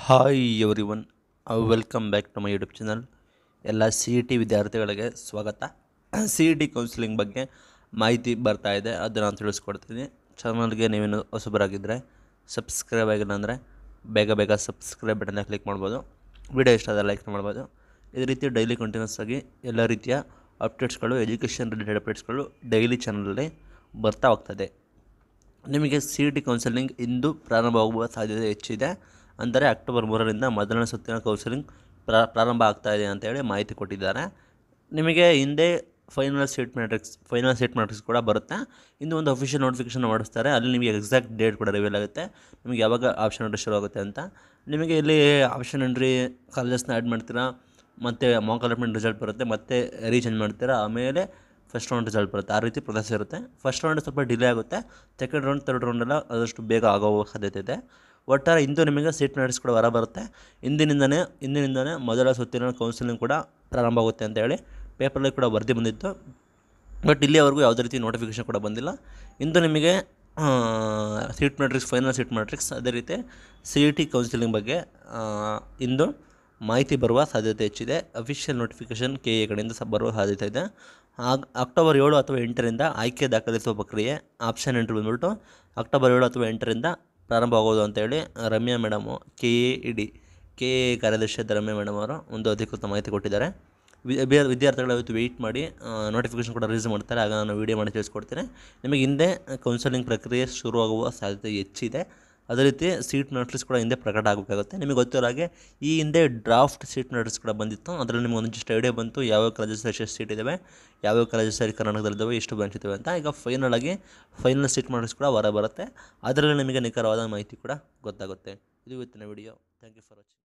hi everyone welcome back to my YouTube channel ಎಲ್ಲ C E T ವಿದ್ಯಾರ್ಥಿಗಳಿಗೆ ಸ್ವಾಗತ C E T counselling ಬಗ್ಗೆ ಮಾಹಿತಿ ಬರ್ತಾ ಇದೆ ಅದನ್ನು ನಾನು ತಿಳಿಸ್ಕೊಡ್ತೀನಿ ಚಾನಲ್ಗೆ ನೀವೇನು ಹೊಸಬರಾಗಿದ್ದರೆ ಸಬ್ಸ್ಕ್ರೈಬ್ ಆಗಿಲ್ಲ ಅಂದರೆ ಬೇಗ ಬೇಗ ಸಬ್ಸ್ಕ್ರೈಬ್ ಬಟನ್ನ ಕ್ಲಿಕ್ ಮಾಡ್ಬೋದು ವಿಡಿಯೋ ಇಷ್ಟ ಆದರೆ ಲೈಕ್ ಮಾಡ್ಬೋದು ಇದೇ ರೀತಿ ಡೈಲಿ ಕಂಟಿನ್ಯೂಸ್ ಆಗಿ ಎಲ್ಲ ರೀತಿಯ ಅಪ್ಡೇಟ್ಸ್ಗಳು ಎಜುಕೇಷನ್ ರಿಲೇಟೆಡ್ ಅಪ್ಡೇಟ್ಸ್ಗಳು ಡೈಲಿ ಚಾನಲಲ್ಲಿ ಬರ್ತಾ ಹೋಗ್ತದೆ ನಿಮಗೆ ಸಿ ಇ ಟಿ ಕೌನ್ಸೆಲಿಂಗ್ ಇಂದು ಪ್ರಾರಂಭವಾಗುವ ಸಾಧ್ಯತೆ ಹೆಚ್ಚಿದೆ ಅಂದರೆ ಅಕ್ಟೋಬರ್ ಮೂರರಿಂದ ಮೊದಲನೇ ಸುತ್ತಿನ ಕೌನ್ಸೆಲಿಂಗ್ ಪ್ರಾ ಪ್ರಾರಂಭ ಆಗ್ತಾ ಇದೆ ಅಂತೇಳಿ ಮಾಹಿತಿ ಕೊಟ್ಟಿದ್ದಾರೆ ನಿಮಗೆ ಹಿಂದೆ final seat matrix final seat matrix ಕೂಡ ಬರುತ್ತೆ ಇಂದು ಒಂದು ಅಫಿಷಿಯಲ್ ನೋಟಿಫಿಕೇಶನ್ ಮಾಡಿಸ್ತಾರೆ ಅಲ್ಲಿ ನಿಮಗೆ ಎಕ್ಸಾಕ್ಟ್ ಡೇಟ್ ಕೂಡ ರಿವೀಲ್ ಆಗುತ್ತೆ ನಿಮಗೆ ಯಾವಾಗ ಆಪ್ಷನ್ ಎಂಟ್ರಿ ಶುರು ಆಗುತ್ತೆ ಅಂತ ನಿಮಗೆ ಇಲ್ಲಿ ಆಪ್ಷನ್ ಎಂಟ್ರಿ ಕಾಲೇಜಸ್ನ ಆ್ಯಡ್ ಮಾಡ್ತೀರಾ ಮತ್ತು ಮಾಕ್ ಅಲಾಟ್ಮೆಂಟ್ ರಿಸಲ್ಟ್ ಬರುತ್ತೆ ಮತ್ತೆ ರೀಚೇಂಜ್ ಮಾಡ್ತೀರಾ ಆಮೇಲೆ ಫಸ್ಟ್ ರೌಂಡ್ ರಿಸಲ್ಟ್ ಬರುತ್ತೆ ಆ ರೀತಿ ಪ್ರೊಸೆಸ್ ಇರುತ್ತೆ ಫಸ್ಟ್ ರೌಂಡ್ ಸ್ವಲ್ಪ ಡಿಲೇ ಆಗುತ್ತೆ ಸೆಕೆಂಡ್ ರೌಂಡ್ ತರ್ಡ್ ರೌಂಡೆಲ್ಲ ಆದಷ್ಟು ಬೇಗ ಆಗೋ ಸಾಧ್ಯತೆ ಇದೆ ಒಟ್ಟಾರೆ ಇಂದು ನಿಮಗೆ ಸೀಟ್ ಮ್ಯಾಟ್ರಿಕ್ಸ್ ಕೂಡ ಹೊರ ಬರುತ್ತೆ ಇಂದಿನಿಂದನೇ ಇಂದಿನಿಂದನೇ ಮೊದಲ ಸುತ್ತಿನ ಕೌನ್ಸಿಲಿಂಗ್ ಕೂಡ ಪ್ರಾರಂಭ ಆಗುತ್ತೆ ಅಂತ ಹೇಳಿ ಪೇಪರಲ್ಲಿ ಕೂಡ ವರದಿ ಬಂದಿತ್ತು ಬಟ್ ಇಲ್ಲಿಯವರೆಗೂ ಯಾವುದೇ ರೀತಿ ನೋಟಿಫಿಕೇಷನ್ ಕೂಡ ಬಂದಿಲ್ಲ ಇಂದು ನಿಮಗೆ seat matrix final seat matrix ಅದೇ ರೀತಿ ಸಿ ಇ ಟಿ ಕೌನ್ಸಿಲಿಂಗ್ ಬಗ್ಗೆ ಆ, ಇಂದು ಮಾಹಿತಿ ಬರುವ ಸಾಧ್ಯತೆ ಹೆಚ್ಚಿದೆ ಅಫಿಷಿಯಲ್ ನೋಟಿಫಿಕೇಷನ್ ಕೆ ಎ ಕಡೆಯಿಂದ ಸಹ ಬರುವ ಸಾಧ್ಯತೆ ಇದೆ ಆಗ ಅಕ್ಟೋಬರ್ ಏಳು ಅಥವಾ ಎಂಟರಿಂದ ಆಯ್ಕೆ ದಾಖಲಿಸುವ ಪ್ರಕ್ರಿಯೆ ಆಪ್ಷನ್ ಎಂಟ್ರಿ ಬಂದ್ಬಿಟ್ಟು ಅಕ್ಟೋಬರ್ ಏಳು ಅಥವಾ ಎಂಟರಿಂದ ಪ್ರಾರಂಭ ಆಗೋದು ಅಂತೇಳಿ Ramya madam K A ED K A ಕಾರ್ಯದರ್ಶಿಯಾದ ರಮ್ಯಾ ಮೇಡಮ್ ಅವರು ಒಂದು ಅಧಿಕೃತ ಮಾಹಿತಿ ಕೊಟ್ಟಿದ್ದಾರೆ ವಿ- ವಿದ್ಯಾ- ವಿದ್ಯಾರ್ಥಿಗಳು ಇವತ್ತು ವೆಯ್ಟ್ ಮಾಡಿ ನೋಟಿಫಿಕೇಶನ್ ಕೂಡ ರಿಲೀಸ್ ಮಾಡ್ತಾರೆ ಆಗ ನಾನು ವೀಡಿಯೋ ಮಾಡಿ ತಿಳಿಸ್ಕೊಡ್ತೇನೆ ನಿಮಗೆ ಹಿಂದೆ ಕೌನ್ಸಲಿಂಗ್ ಪ್ರಕ್ರಿಯೆ ಶುರುವಾಗುವ ಸಾಧ್ಯತೆ ಹೆಚ್ಚಿದೆ ಅದೇ ರೀತಿ ಸೀಟ್ ನೋಟಿಸ್ ಕೂಡ ಹಿಂದೆ ಪ್ರಕಟ ಆಗಬೇಕಾಗುತ್ತೆ ನಿಮಗೆ ಗೊತ್ತಿರೋ ಹಾಗೆ ಈ ಹಿಂದೆ ಡ್ರಾಫ್ಟ್ ಸೀಟ್ ನೋಟಿಸ್ ಕೂಡ ಬಂದಿತ್ತು ಅದರಲ್ಲಿ ನಿಮಗೆ ಒಂದಿಷ್ಟು ಐಡಿಯಾ ಬಂತು ಯಾವ್ಯಾವ ಕಾಲೇಜಸ್ ಎಷ್ಟು ಸೀಟ್ ಇದ್ದಾವೆ ಯಾವ್ಯಾವ ಕಾಲೇಜಸ್ ಕರ್ನಾಟಕದಲ್ಲಿದ್ದಾವೆ ಎಷ್ಟು ಬ್ರಾಂಚ್ ಇದ್ದಾವೆ ಅಂತ ಈಗ ಫೈನಲ್ ಆಗಿ ಫೈನಲ್ ಸೀಟ್ ನೋಟಿಸ್ ಕೂಡ ಹೊರ ಬರುತ್ತೆ ಅದರಲ್ಲಿ ನಿಮಗೆ ನಿಖರವಾದ ಮಾಹಿತಿ ಕೂಡ ಗೊತ್ತಾಗುತ್ತೆ ಇದು ಇವತ್ತಿನ video thank you for watching